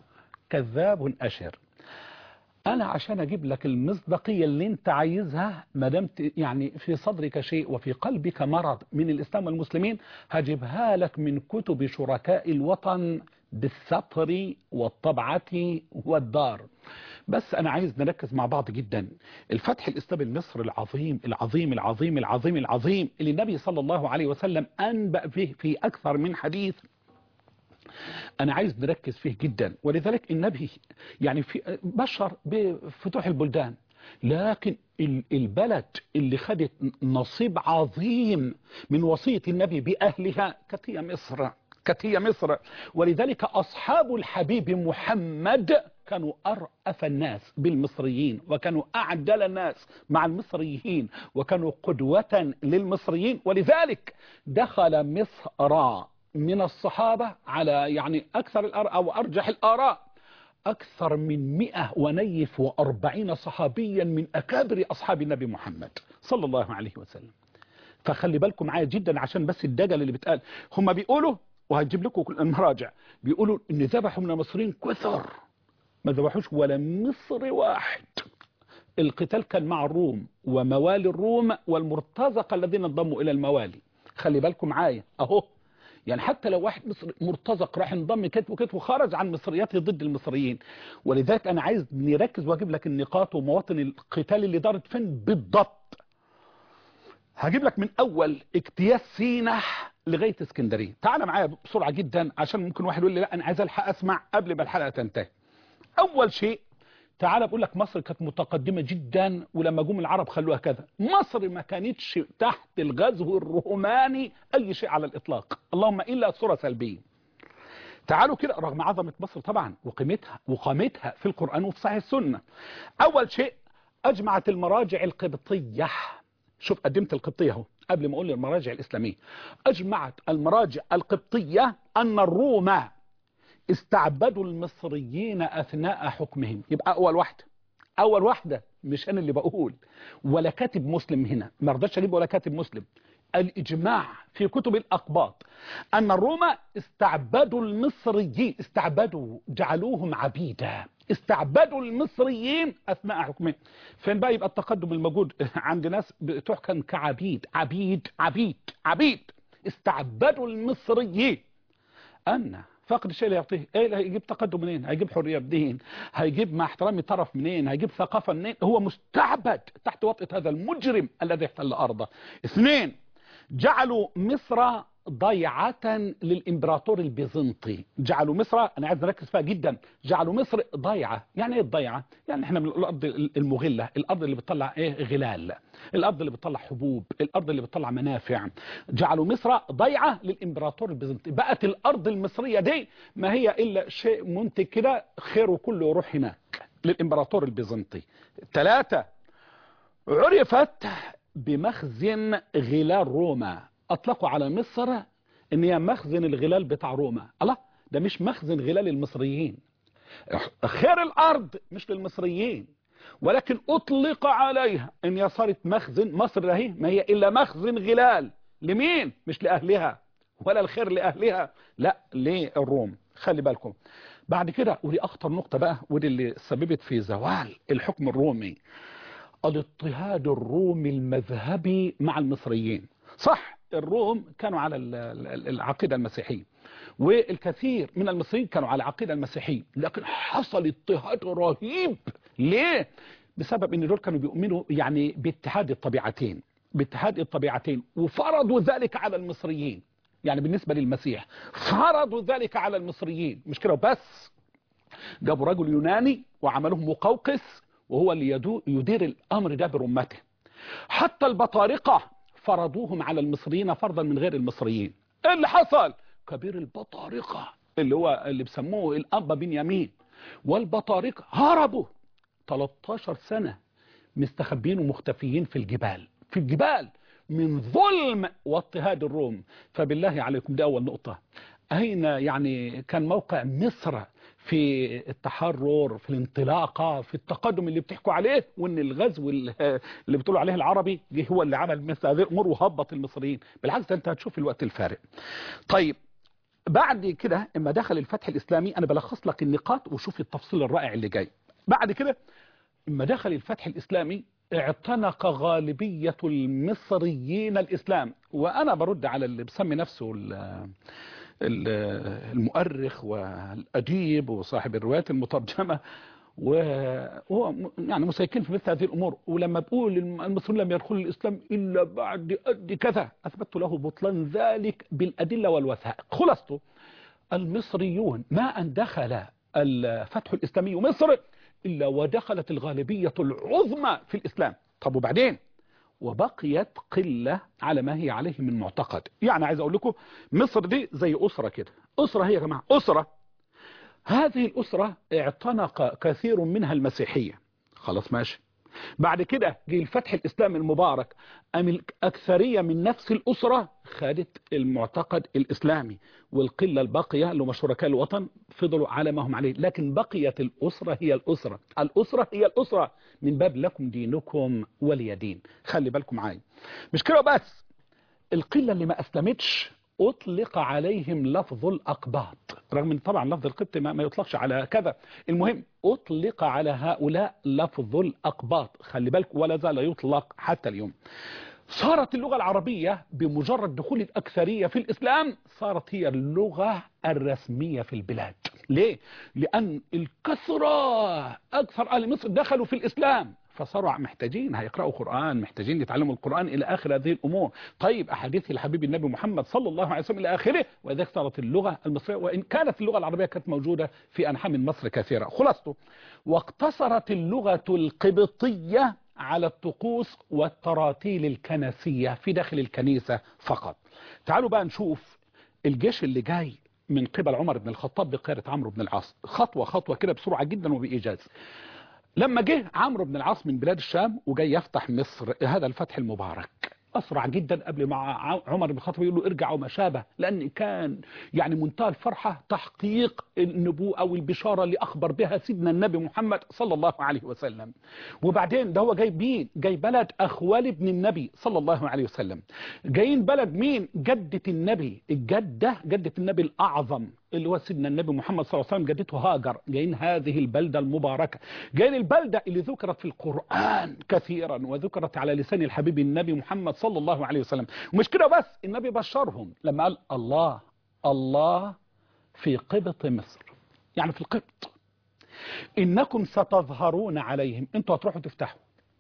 كذاب اشهر انا عشان اجيب لك المصداقيه اللي انت عايزها ما دام يعني في صدرك شيء وفي قلبك مرض من الاسلام والمسلمين هجيبها لك من كتب شركاء الوطن بالسطر والطبعه والدار بس انا عايز نركز مع بعض جدا الفتح الاسلامي المصري العظيم العظيم العظيم العظيم العظيم اللي النبي صلى الله عليه وسلم انبأ فيه في اكثر من حديث أنا عايز نركز فيه جدا ولذلك النبي يعني في بشر بفتوح البلدان لكن البلد اللي خدت نصيب عظيم من وصية النبي بأهلها كانت هي مصر كانت هي مصر ولذلك أصحاب الحبيب محمد كانوا أرأف الناس بالمصريين وكانوا أعدل الناس مع المصريين وكانوا قدوة للمصريين ولذلك دخل مصر من الصحابة على يعني أكثر الآراء أو أرجح الآراء أكثر من 140 صحابيا من أكابر أصحاب النبي محمد صلى الله عليه وسلم فخلي بالكم معايا جدا عشان بس الدجل اللي بيتقال هم بيقولوا وهجيب لكم كل المراجع بيقولوا ان ذبحوا من المصريين كثر ما ذبحوش ولا مصري واحد القتال كان مع الروم وموالي الروم والمرتزقة الذين انضموا إلى الموالي خلي بالكم معايا أهو يعني حتى لو واحد مصري مرتزق راح انضم كتف وكتف وخرج عن مصرياته ضد المصريين ولذلك انا عايز نركز واجيب لك النقاط ومواطن القتال اللي دارت فين بالضبط هجيب لك من اول اجتياز سينا لغايه اسكندريه تعال معايا بسرعه جدا عشان ممكن واحد يقول لي لا انا عايز الحق اسمع قبل ما الحلقه تنتهي اول شيء تعال بقول لك مصر كانت متقدمه جدا ولما جم العرب خلوها كذا مصر ما كانتش تحت الغزو الروماني اي شيء على الاطلاق اللهم الا صوره سلبيه تعالوا كده رغم عظمه مصر طبعا وقيمتها وقامتها في القران وفي صحيح السنه اول شيء اجمعت المراجع القبطيه شوف قدمت القبطيه اهو قبل ما اقول المراجع الاسلاميه اجمعت المراجع القبطيه ان الروم استعبدوا المصريين اثناء حكمهم يبقى اول واحده اول واحده مش انا اللي بقول ولا كاتب مسلم هنا ما رضاش اجيب ولا كاتب مسلم الاجماع في كتب الاقباط ان الروم استعبدوا المصريين استعبدوا جعلوهم عبيدا استعبدوا المصريين اثناء حكمهم فين بقى يبقى التقدم الموجود عند ناس بتحكم كعبيد عبيد عبيد عبيد استعبدوا المصريين ان فقد الشيء اللي يعطيه ايه اللي هيجيب تقدم منين هيجيب حريه منين هيجيب مع احترامي طرف منين هيجيب ثقافه منين هو مستعبد تحت وطئه هذا المجرم الذي احتل ارضه اثنين جعلوا مصر ضيعة للإمبراطور البيزنطي جعلوا مصر أنا عايز نركز فيها جدا جعلوا مصر ضيعة يعني إيه الضيعة يعني إحنا من الأرض المغلة الأرض اللي بتطلع إيه غلال الأرض اللي بتطلع حبوب الأرض اللي بتطلع منافع جعلوا مصر ضيعة للإمبراطور البيزنطي بقت الأرض المصرية دي ما هي إلا شيء منتج كده خيره كله يروح هناك للإمبراطور البيزنطي ثلاثة عرفت بمخزن غلال روما اطلقوا على مصر ان هي مخزن الغلال بتاع روما الله ده مش مخزن غلال المصريين خير الارض مش للمصريين ولكن اطلق عليها ان هي صارت مخزن مصر اهي ما هي الا مخزن غلال لمين مش لاهلها ولا الخير لاهلها لا للروم خلي بالكم بعد كده ودي اخطر نقطة بقى ودي اللي سببت في زوال الحكم الرومي الاضطهاد الرومي المذهبي مع المصريين صح الروم كانوا على العقيدة المسيحية والكثير من المصريين كانوا على العقيدة المسيحية لكن حصل اضطهاد رهيب ليه؟ بسبب ان دول كانوا بيؤمنوا يعني باتحاد الطبيعتين باتحاد الطبيعتين وفرضوا ذلك على المصريين يعني بالنسبة للمسيح فرضوا ذلك على المصريين مش كده بس جابوا رجل يوناني وعملوه مقوقس وهو اللي يدير الامر ده برمته حتى البطارقة فرضوهم على المصريين فرضا من غير المصريين ايه اللي حصل كبير البطارقة اللي هو اللي بسموه الأب بنيامين والبطارقة هربوا 13 سنة مستخبين ومختفيين في الجبال في الجبال من ظلم واضطهاد الروم فبالله عليكم دي أول نقطة أين يعني كان موقع مصر في التحرر في الانطلاقة في التقدم اللي بتحكوا عليه وان الغزو اللي بتقولوا عليه العربي جه هو اللي عمل مثل هذه الامور وهبط المصريين بالعكس انت هتشوف الوقت الفارق طيب بعد كده اما دخل الفتح الاسلامي انا بلخص لك النقاط وشوف التفصيل الرائع اللي جاي بعد كده اما دخل الفتح الاسلامي اعتنق غالبية المصريين الاسلام وانا برد على اللي بسمي نفسه المؤرخ والأديب وصاحب الروايات المترجمة وهو يعني مسيكين في مثل هذه الأمور ولما بقول المصريون لم يدخلوا الإسلام إلا بعد قد كذا أثبت له بطلان ذلك بالأدلة والوثائق خلاصته المصريون ما أن دخل الفتح الإسلامي مصر إلا ودخلت الغالبية العظمى في الإسلام طب وبعدين وبقيت قلة على ما هي عليه من معتقد يعني عايز أقول لكم مصر دي زي أسرة كده أسرة هي يا جماعة أسرة هذه الأسرة اعتنق كثير منها المسيحية خلاص ماشي بعد كده جه الفتح الإسلامي المبارك أم الأكثرية من نفس الأسرة خدت المعتقد الإسلامي والقلة الباقية اللي هم شركاء الوطن فضلوا على ما هم عليه لكن بقيت الأسرة هي الأسرة الأسرة هي الأسرة من باب لكم دينكم ولي دين خلي بالكم معايا مش كده بس القلة اللي ما أسلمتش أطلق عليهم لفظ الأقباط رغم ان طبعا لفظ القبط ما, ما يطلقش على كذا المهم أطلق على هؤلاء لفظ الأقباط خلي بالك ولا زال يطلق حتى اليوم صارت اللغة العربية بمجرد دخول الأكثرية في الإسلام صارت هي اللغة الرسمية في البلاد ليه؟ لأن الكثرة أكثر أهل مصر دخلوا في الإسلام فصاروا محتاجين هيقرأوا قرآن محتاجين يتعلموا القرآن إلى آخر هذه الأمور طيب أحاديث الحبيب النبي محمد صلى الله عليه وسلم إلى آخره وإذا صارت اللغة المصرية وإن كانت اللغة العربية كانت موجودة في أنحاء من مصر كثيرة خلاصته واقتصرت اللغة القبطية على الطقوس والتراتيل الكنسية في داخل الكنيسة فقط تعالوا بقى نشوف الجيش اللي جاي من قبل عمر بن الخطاب بقيادة عمرو بن العاص خطوة خطوة كده بسرعة جدا وبإيجاز لما جه عمرو بن العاص من بلاد الشام وجاي يفتح مصر هذا الفتح المبارك أسرع جدا قبل ما عمر بن الخطاب يقول له ارجع وما شابه لأن كان يعني منتهى الفرحة تحقيق النبوءة والبشارة اللي أخبر بها سيدنا النبي محمد صلى الله عليه وسلم وبعدين ده هو جاي مين جاي بلد أخوال ابن النبي صلى الله عليه وسلم جايين بلد مين جدة النبي الجدة جدة النبي الأعظم اللي هو سيدنا النبي محمد صلى الله عليه وسلم جدته هاجر جايين هذه البلدة المباركة جايين البلدة اللي ذكرت في القرآن كثيرا وذكرت على لسان الحبيب النبي محمد صلى الله عليه وسلم ومش كده بس النبي بشرهم لما قال الله الله في قبط مصر يعني في القبط إنكم ستظهرون عليهم انتوا هتروحوا تفتحوا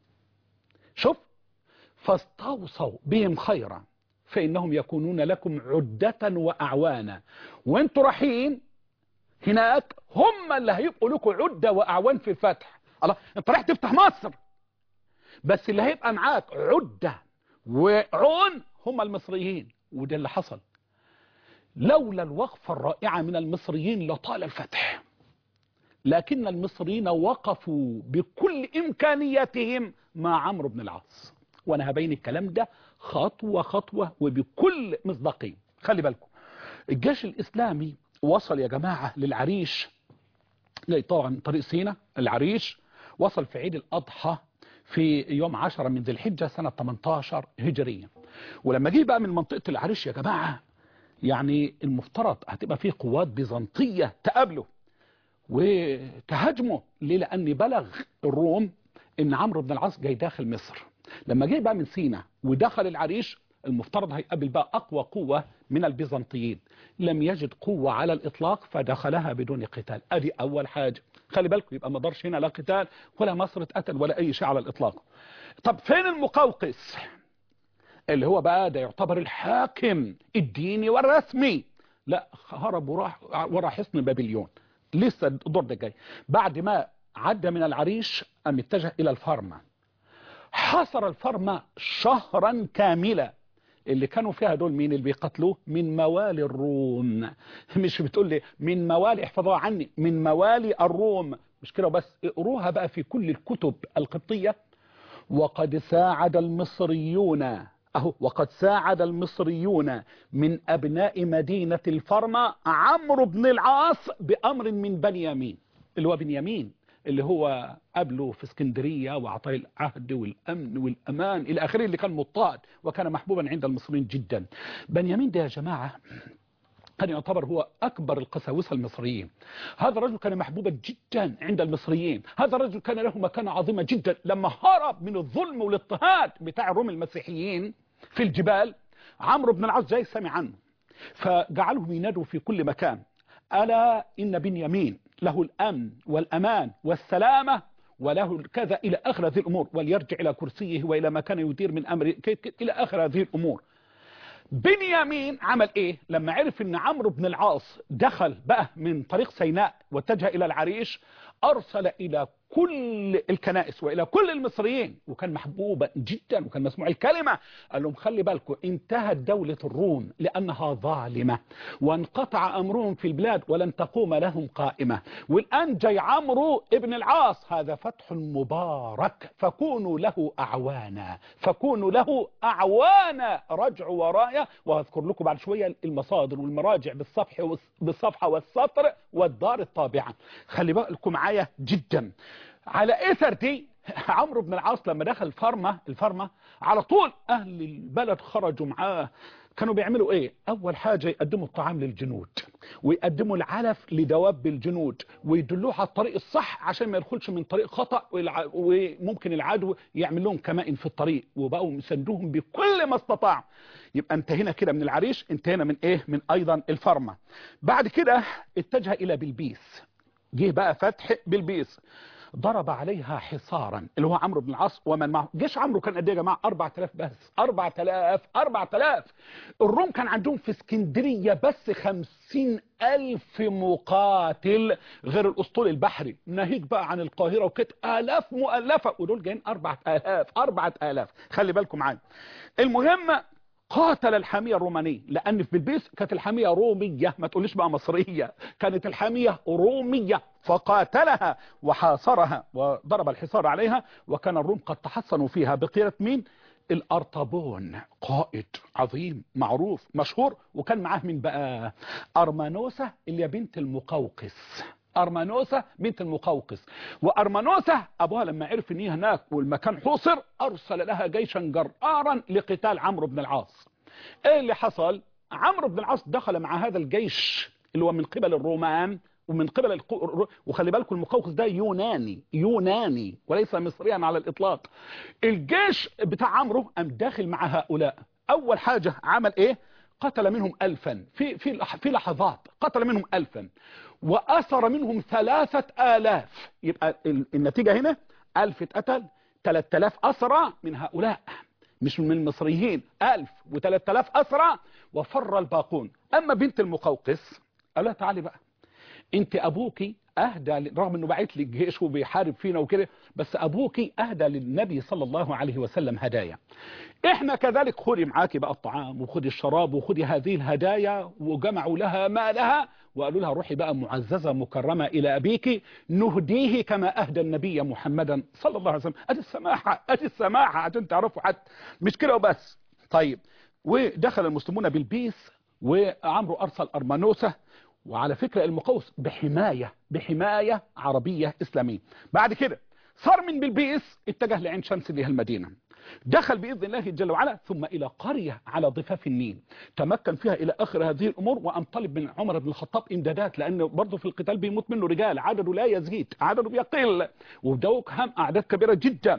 شوف فاستوصوا بهم خيرا فإنهم يكونون لكم عدة وأعوانا وانتوا رايحين هناك هم اللي هيبقوا لكم عدة وأعوان في الفتح الله انت رايح تفتح مصر بس اللي هيبقى معاك عدة وعون هم المصريين وده اللي حصل لولا الوقفة الرائعة من المصريين لطال الفتح لكن المصريين وقفوا بكل إمكانياتهم مع عمرو بن العاص وانا هبين الكلام ده خطوة خطوة وبكل مصداقية خلي بالكم الجيش الإسلامي وصل يا جماعة للعريش لا طبعا طريق سينا العريش وصل في عيد الأضحى في يوم 10 من ذي الحجة سنة 18 هجرية ولما جه بقى من منطقة العريش يا جماعة يعني المفترض هتبقى فيه قوات بيزنطية تقابله وتهاجمه ليه لأن بلغ الروم ان عمرو بن العاص جاي داخل مصر لما جه بقى من سينا ودخل العريش المفترض هيقابل بقى أقوى قوة من البيزنطيين لم يجد قوة على الإطلاق فدخلها بدون قتال أدي أول حاجة خلي بالكم يبقى ما دارش هنا لا قتال ولا مصر اتقتل ولا أي شيء على الإطلاق طب فين المقوقس اللي هو بقى ده يعتبر الحاكم الديني والرسمي لا هرب وراح ورا حصن بابليون لسه الدور ده جاي بعد ما عدى من العريش أم اتجه إلى الفارما حصر الفرمة شهرا كاملا اللي كانوا فيها دول مين اللي بيقتلوه من موالي الروم مش بتقول لي من موالي احفظوها عني من موالي الروم مش كده بس اقروها بقى في كل الكتب القبطية وقد ساعد المصريون أهو وقد ساعد المصريون من أبناء مدينة الفرما عمرو بن العاص بأمر من بنيامين اللي هو بنيامين اللي هو قبله في اسكندرية وعطاه العهد والأمن والأمان إلى آخره اللي كان مضطهد وكان محبوبا عند المصريين جدا بنيامين ده يا جماعة كان يعتبر هو أكبر القساوسة المصريين هذا الرجل كان محبوبا جدا عند المصريين هذا الرجل كان له مكانة عظيمة جدا لما هرب من الظلم والاضطهاد بتاع الروم المسيحيين في الجبال عمرو بن العاص جاي سمع عنه فجعلهم ينادوا في كل مكان ألا إن بنيامين له الأمن والأمان والسلامة وله كذا إلى آخر هذه الأمور وليرجع إلى كرسيه وإلى ما كان يدير من أمر إلى آخر هذه الأمور بنيامين عمل ايه لما عرف ان عمرو بن العاص دخل بقى من طريق سيناء واتجه الى العريش ارسل الى كل الكنائس والى كل المصريين وكان محبوبا جدا وكان مسموع الكلمه قال لهم خلي بالكم انتهت دوله الروم لانها ظالمه وانقطع امرهم في البلاد ولن تقوم لهم قائمه والان جاي عمرو ابن العاص هذا فتح مبارك فكونوا له اعوانا فكونوا له اعوانا رجعوا ورايا وهذكر لكم بعد شويه المصادر والمراجع بالصفحه بالصفحه والسطر والدار الطابعه خلي بالكم معايا جدا على اثر دي عمرو بن العاص لما دخل الفرمة الفرمة على طول اهل البلد خرجوا معاه كانوا بيعملوا ايه اول حاجة يقدموا الطعام للجنود ويقدموا العلف لدواب الجنود ويدلوه على الطريق الصح عشان ما يدخلش من طريق خطأ وممكن العدو يعمل لهم كمائن في الطريق وبقوا مسندوهم بكل ما استطاع يبقى انتهينا كده من العريش انتهينا من ايه من ايضا الفرمة بعد كده اتجه الى بلبيس جه بقى فتح بلبيس ضرب عليها حصارا اللي هو عمرو بن العاص ومن معه جيش عمرو كان قد ايه يا جماعه 4000 بس 4000 4000 الروم كان عندهم في اسكندريه بس 50 ألف مقاتل غير الأسطول البحري ناهيك بقى عن القاهرة وكده آلاف مؤلفة ودول جايين 4000 4000 خلي بالكم معايا المهم قاتل الحامية الرومانية لأن في بلبيس كانت الحامية رومية ما تقوليش بقى مصرية كانت الحامية رومية فقاتلها وحاصرها وضرب الحصار عليها وكان الروم قد تحصنوا فيها بقيادة مين الأرطبون قائد عظيم معروف مشهور وكان معاه من بقى أرمانوسة اللي هي بنت المقوقس أرمانوسة بنت المقوقس وأرمانوسة أبوها لما عرف إن هي هناك والمكان حوصر أرسل لها جيشا جرارا لقتال عمرو بن العاص إيه اللي حصل عمرو بن العاص دخل مع هذا الجيش اللي هو من قبل الرومان ومن قبل القو... وخلي بالكم المقوقس ده يوناني يوناني وليس مصريا على الإطلاق الجيش بتاع عمرو قام داخل مع هؤلاء أول حاجة عمل إيه قتل منهم ألفا في في في لحظات قتل منهم ألفا وأسر منهم ثلاثة آلاف يبقى النتيجة هنا ألف اتقتل ثلاثة آلاف أسرى من هؤلاء مش من المصريين ألف وثلاثة آلاف أسرى وفر الباقون أما بنت المقوقس قال لها تعالي بقى انت ابوكي اهدى رغم انه بعت لي الجيش وبيحارب فينا وكده بس ابوكي اهدى للنبي صلى الله عليه وسلم هدايا احنا كذلك خدي معاكي بقى الطعام وخدي الشراب وخدي هذه الهدايا وجمعوا لها مالها وقالوا لها روحي بقى معززة مكرمة الى ابيك نهديه كما اهدى النبي محمدا صلى الله عليه وسلم ادي السماحة ادي السماحة عشان تعرفوا حتى مش كده وبس طيب ودخل المسلمون بالبيس وعمرو ارسل ارمانوسه وعلى فكرة المقوس بحماية بحماية عربية إسلامية بعد كده صار من بلبيس اتجه لعين شمس اللي هي المدينة دخل بإذن الله جل وعلا ثم إلى قرية على ضفاف النيل تمكن فيها إلى آخر هذه الأمور وأن طلب من عمر بن الخطاب إمدادات لأن برضه في القتال بيموت منه رجال عدده لا يزيد عدده بيقل وبدوك هم أعداد كبيرة جدا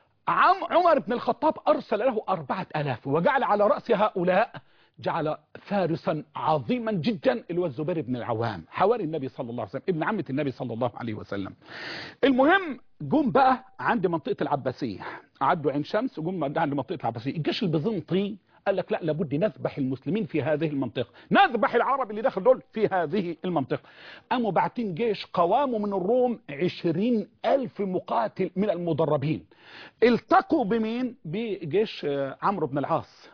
عم عمر بن الخطاب أرسل له أربعة ألاف وجعل على رأس هؤلاء جعل فارسا عظيما جدا اللي هو الزبير بن العوام حواري النبي صلى الله عليه وسلم ابن عمة النبي صلى الله عليه وسلم المهم جم بقى عند منطقة العباسية عدوا عين شمس وجم عند منطقة العباسية الجيش البيزنطي قال لك لا لابد نذبح المسلمين في هذه المنطقة نذبح العرب اللي داخل دول في هذه المنطقة قاموا باعتين جيش قوامه من الروم عشرين ألف مقاتل من المدربين التقوا بمين بجيش عمرو بن العاص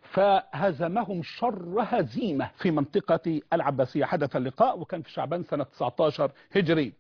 فهزمهم شر هزيمة في منطقة العباسية حدث اللقاء وكان في شعبان سنة 19 هجري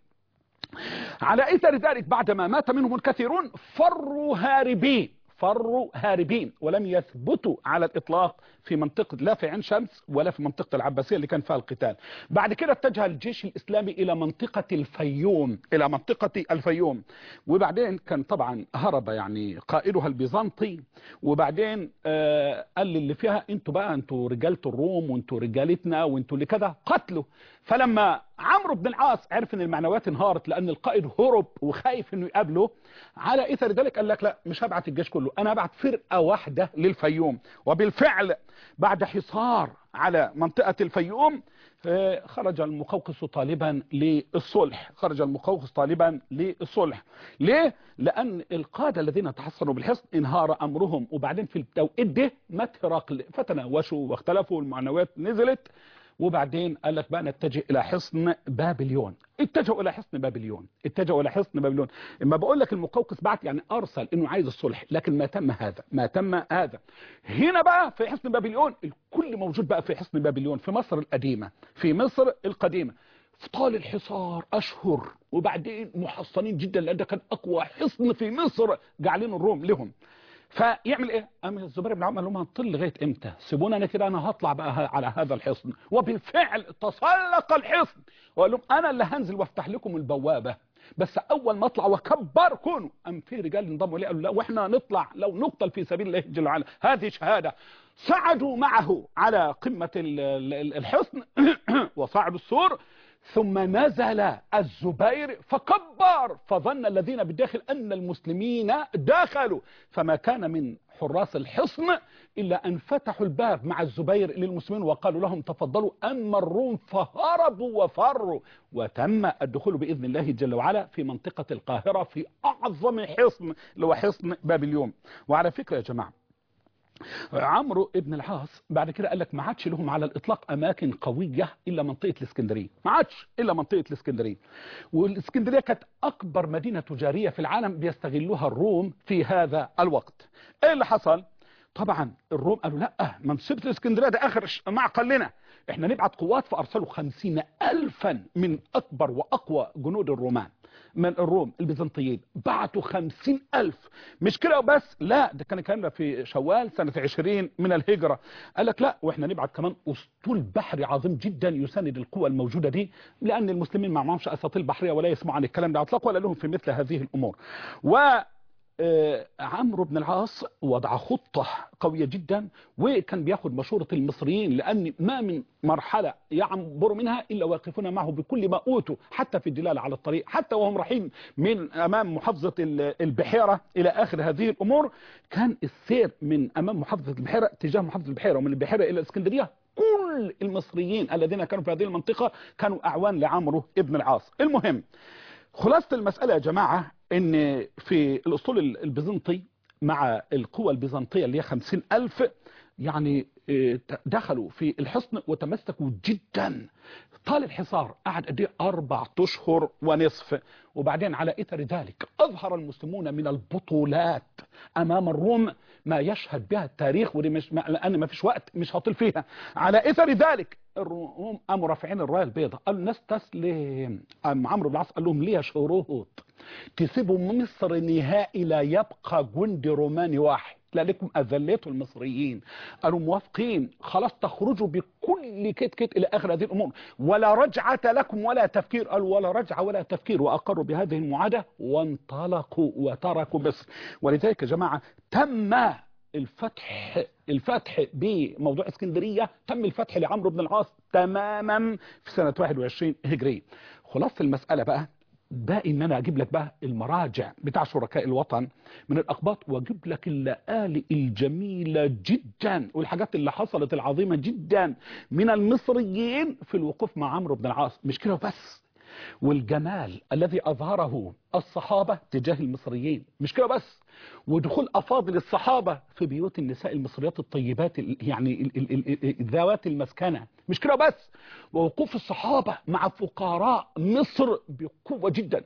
على إثر ذلك بعدما مات منهم الكثيرون فروا هاربين فروا هاربين ولم يثبتوا على الإطلاق في منطقة لا في عين شمس ولا في منطقة العباسية اللي كان فيها القتال بعد كده اتجه الجيش الإسلامي إلى منطقة الفيوم إلى منطقة الفيوم وبعدين كان طبعا هرب يعني قائدها البيزنطي وبعدين آه قال اللي فيها انتوا بقى انتوا رجالة الروم وانتوا رجالتنا وانتوا اللي كذا قتلوا فلما عمرو بن العاص عرف ان المعنويات انهارت لان القائد هرب وخايف انه يقابله على اثر ذلك قال لك لا مش هبعت الجيش كله انا هبعت فرقه واحده للفيوم وبالفعل بعد حصار على منطقه الفيوم خرج المقوقس طالبا للصلح خرج المقوقس طالبا للصلح ليه لان القاده الذين تحصنوا بالحصن انهار امرهم وبعدين في التوقيت ده مات هرقل فتناوشوا واختلفوا المعنويات نزلت وبعدين قال لك بقى نتجه الى حصن بابليون اتجهوا الى حصن بابليون اتجهوا الى حصن بابليون اما بقول لك المقوقس بعت يعني ارسل انه عايز الصلح لكن ما تم هذا ما تم هذا هنا بقى في حصن بابليون الكل موجود بقى في حصن بابليون في مصر القديمه في مصر القديمه طال الحصار اشهر وبعدين محصنين جدا لان ده كان اقوى حصن في مصر جعلين الروم لهم فيعمل ايه قام الزبير بن عوام قال لهم هنطل لغايه امتى سيبونا انا كده انا هطلع بقى على هذا الحصن وبالفعل تسلق الحصن وقال لهم انا اللي هنزل وافتح لكم البوابه بس اول ما اطلع واكبر كونوا ام في رجال انضموا لي قالوا لا واحنا نطلع لو نقتل في سبيل الله جل وعلا هذه شهاده صعدوا معه على قمه الحصن وصعدوا السور ثم نزل الزبير فكبر فظن الذين بالداخل أن المسلمين دخلوا فما كان من حراس الحصن إلا أن فتحوا الباب مع الزبير للمسلمين وقالوا لهم تفضلوا أما الروم فهربوا وفروا وتم الدخول بإذن الله جل وعلا في منطقة القاهرة في أعظم حصن اللي هو حصن باب اليوم وعلى فكرة يا جماعة عمرو ابن العاص بعد كده قال لك ما عادش لهم على الاطلاق اماكن قويه الا منطقه الاسكندريه ما عادش الا منطقه الاسكندريه والاسكندريه كانت اكبر مدينه تجاريه في العالم بيستغلوها الروم في هذا الوقت ايه اللي حصل طبعا الروم قالوا لا منصبة الاسكندريه ده اخر ش- معقل لنا احنا نبعت قوات فارسلوا خمسين الفا من اكبر واقوى جنود الرومان من الروم البيزنطيين بعتوا خمسين ألف مش كده وبس لا ده كان الكلام ده في شوال سنة عشرين من الهجرة قال لك لا واحنا نبعت كمان أسطول بحري عظيم جدا يساند القوى الموجودة دي لأن المسلمين ما معهمش أساطيل بحرية ولا يسمعوا عن الكلام ده على الإطلاق ولا لهم في مثل هذه الأمور و آه، عمرو بن العاص وضع خطة قوية جدا وكان بياخد مشورة المصريين لأن ما من مرحلة يعبر منها إلا واقفون معه بكل ما أوتوا حتى في الدلالة على الطريق حتى وهم رايحين من أمام محافظة ال- البحيرة إلى آخر هذه الأمور كان السير من أمام محافظة البحيرة تجاه محافظة البحيرة ومن البحيرة إلى الإسكندرية كل المصريين الذين كانوا في هذه المنطقة كانوا أعوان لعمرو ابن العاص المهم خلاصة المسألة يا جماعة ان في الاسطول البيزنطي مع القوى البيزنطية اللي هي خمسين ألف يعني اه، دخلوا في الحصن وتمسكوا جدا طال الحصار قعد قد ايه أربع أشهر ونصف وبعدين على إثر ذلك أظهر المسلمون من البطولات أمام الروم ما يشهد بها التاريخ ودي مش ما لأن ما فيش وقت مش هطل فيها على إثر ذلك الروم قاموا رافعين الرايه البيضاء قالوا الناس تسلم قام عمرو بن العاص قال لهم ليه شروط تسيبوا مصر نهائي لا يبقى جندي روماني واحد لا لكم أذلتوا المصريين قالوا موافقين خلاص تخرجوا بكل كت كت إلى آخر هذه الأمور ولا رجعة لكم ولا تفكير قالوا ولا رجعة ولا تفكير وأقروا بهذه المعادة وانطلقوا وتركوا مصر ولذلك يا جماعة تم الفتح الفتح بموضوع اسكندرية تم الفتح لعمرو بن العاص تماما في سنة 21 هجرية خلاصة المسألة بقى باقي ان انا اجيب لك بقى المراجع بتاع شركاء الوطن من الاقباط واجيب لك اللآلئ الجميلة جدا والحاجات اللي حصلت العظيمة جدا من المصريين في الوقوف مع عمرو بن العاص مش كده بس والجمال الذي أظهره الصحابة تجاه المصريين مش كده بس ودخول أفاضل الصحابة في بيوت النساء المصريات الطيبات ال- يعني ال- ال- ال- ال- ذوات المسكنة مش كده بس ووقوف الصحابة مع فقراء مصر بقوة جدا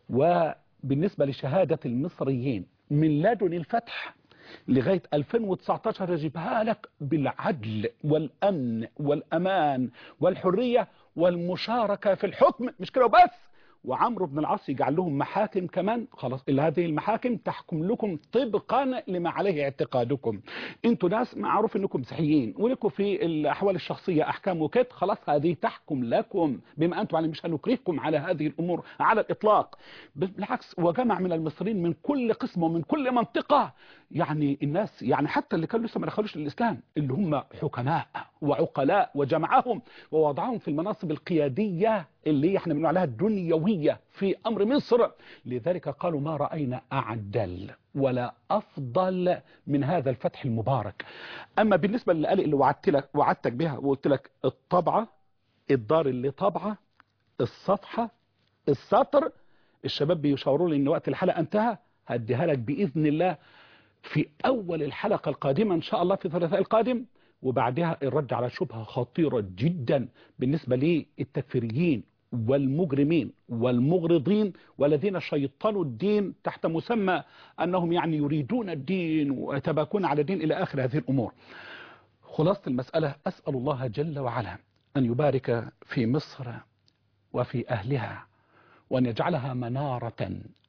وبالنسبة لشهادة المصريين من لدن الفتح لغاية 2019 يجيبها لك بالعدل والأمن والأمان والحرية والمشاركة في الحكم مش كده وبس وعمرو بن العاص يجعل لهم محاكم كمان خلاص اللي هذه المحاكم تحكم لكم طبقا لما عليه اعتقادكم انتوا ناس معروف انكم مسيحيين ولكم في الاحوال الشخصيه احكام وكت خلاص هذه تحكم لكم بما انتم يعني مش هنكرهكم على هذه الامور على الاطلاق بالعكس وجمع من المصريين من كل قسم ومن كل منطقه يعني الناس يعني حتى اللي كانوا لسه ما دخلوش الاسلام اللي هم حكماء وعقلاء وجمعهم ووضعهم في المناصب القياديه اللي احنا بنقول عليها الدنيويه في امر مصر لذلك قالوا ما راينا اعدل ولا افضل من هذا الفتح المبارك اما بالنسبه للآلئ اللي وعدت لك وعدتك بها وقلت لك الطبعه الدار اللي طبعه الصفحه السطر الشباب بيشاوروا لي ان وقت الحلقه انتهى هديها لك باذن الله في اول الحلقه القادمه ان شاء الله في الثلاثاء القادم وبعدها الرد على شبهه خطيره جدا بالنسبه للتكفيريين والمجرمين والمغرضين والذين شيطنوا الدين تحت مسمى انهم يعني يريدون الدين ويتباكون على الدين الى اخر هذه الامور. خلاصه المساله اسال الله جل وعلا ان يبارك في مصر وفي اهلها وان يجعلها مناره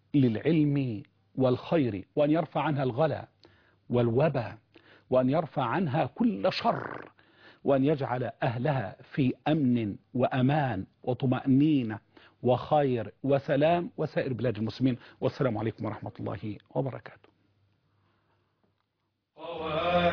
للعلم والخير وان يرفع عنها الغلا والوبا وأن يرفع عنها كل شر وأن يجعل أهلها في أمن وأمان وطمأنينة وخير وسلام وسائر بلاد المسلمين والسلام عليكم ورحمة الله وبركاته